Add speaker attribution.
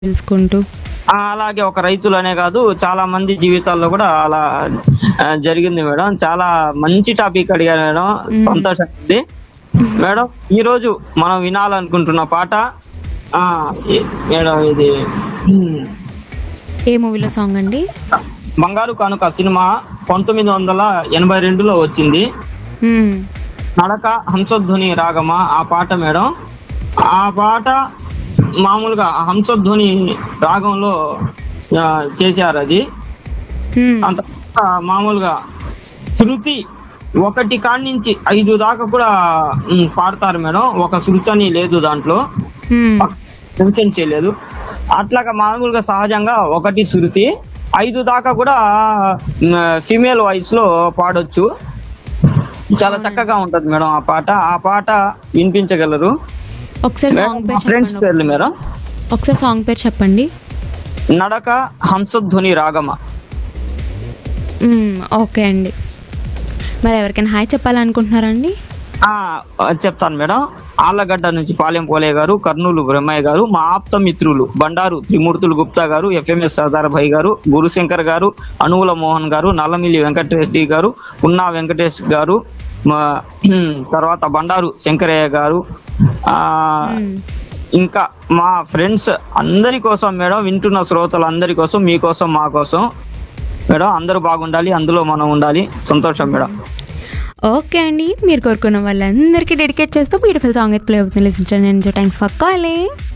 Speaker 1: తెలుసుకుంటూ
Speaker 2: ఆ, అలాగే ఒక రైతులనే కాదు చాలా మంది జీవితాల్లో కూడా అలా ఆ, జరిగింది మేడం చాలా మంచి టాపిక్ అడిగారు మేడం సంతోషం ఉంది మేడం ఈ రోజు మనం వినాలనుకుంటున్న పాట ఆ ఏ- మేడం ఇది ఉమ్,
Speaker 1: ఏ మూవీలో సాంగ్ అండి
Speaker 2: బంగారు కానుక సినిమా పంతొమ్మిది వందల ఎనభై రెండులో వచ్చింది
Speaker 1: మ్మ్.
Speaker 2: నడక హంసధ్వని రాగమా ఆ పాట మేడం ఆ పాట మామూలుగా హంసధ్వని రాగంలో ఆ, చేశారు అది
Speaker 1: మ్మ్.
Speaker 2: అంత మామూలుగా శృతి ఒకటి కాడి నుంచి ఐదు దాకా కూడా ఉమ్, పాడతారు మేడం ఒక శృతి అని లేదు దాంట్లో
Speaker 1: మ్మ్.
Speaker 2: మెన్షన్ చేయలేదు అట్లాగా మామూలుగా సహజంగా ఒకటి శృతి ఐదు దాకా కూడా ఫీమేల్ వాయిస్ లో పాడొచ్చు చాలా చక్కగా ఉంటది మేడం ఆ పాట ఆ పాట వినిపించగలరు
Speaker 1: ఒకసారి
Speaker 2: మేడం,
Speaker 1: సాంగ్
Speaker 2: మా
Speaker 1: పేరు
Speaker 2: ఫ్రెండ్స్
Speaker 1: చెప్పండి
Speaker 2: పేర్లు మేడం
Speaker 1: ఒకసారి సాంగ్ పేరు చెప్పండి
Speaker 2: నడక హంసధ్వని రాగమ
Speaker 1: మ్మ్. ఓకే అండి మరి ఎవరికైనా హాయ్ చెప్పాలనుకుంటున్నారా అండి
Speaker 2: ఆ చెప్తాను మేడం ఆళ్ళగడ్డ నుంచి పాలెం పోలే గారు కర్నూలు బ్రహ్మయ్య గారు మా ఆప్త మిత్రులు బండారు త్రిమూర్తులు గుప్తా గారు ఎఫ్ఎంఎస్ సర్దార్ భాయ్ గారు గురుశంకర్ గారు అనువుల మోహన్ గారు నల్లమిల్లి వెంకటరెడ్డి గారు ఉన్నా వెంకటేష్ గారు మా తర్వాత బండారు శంకరయ్య గారు ఆ
Speaker 1: మ్మ్.
Speaker 2: ఇంకా మా ఫ్రెండ్స్ అందరి కోసం మేడం వింటున్న శ్రోతలు అందరి కోసం మీకోసం మా కోసం మేడం అందరూ బాగుండాలి అందులో మనం ఉండాలి సంతోషం మేడం
Speaker 1: ఓకే అండి మీరు కోరుకున్న వాళ్ళందరికీ డెడికేట్ చేస్తూ బ్యూటిఫుల్ సాంగ్ అయితే ప్లే అవుతుంది లిసన్ థ్యాంక్స్ ఫర్ కాలింగ్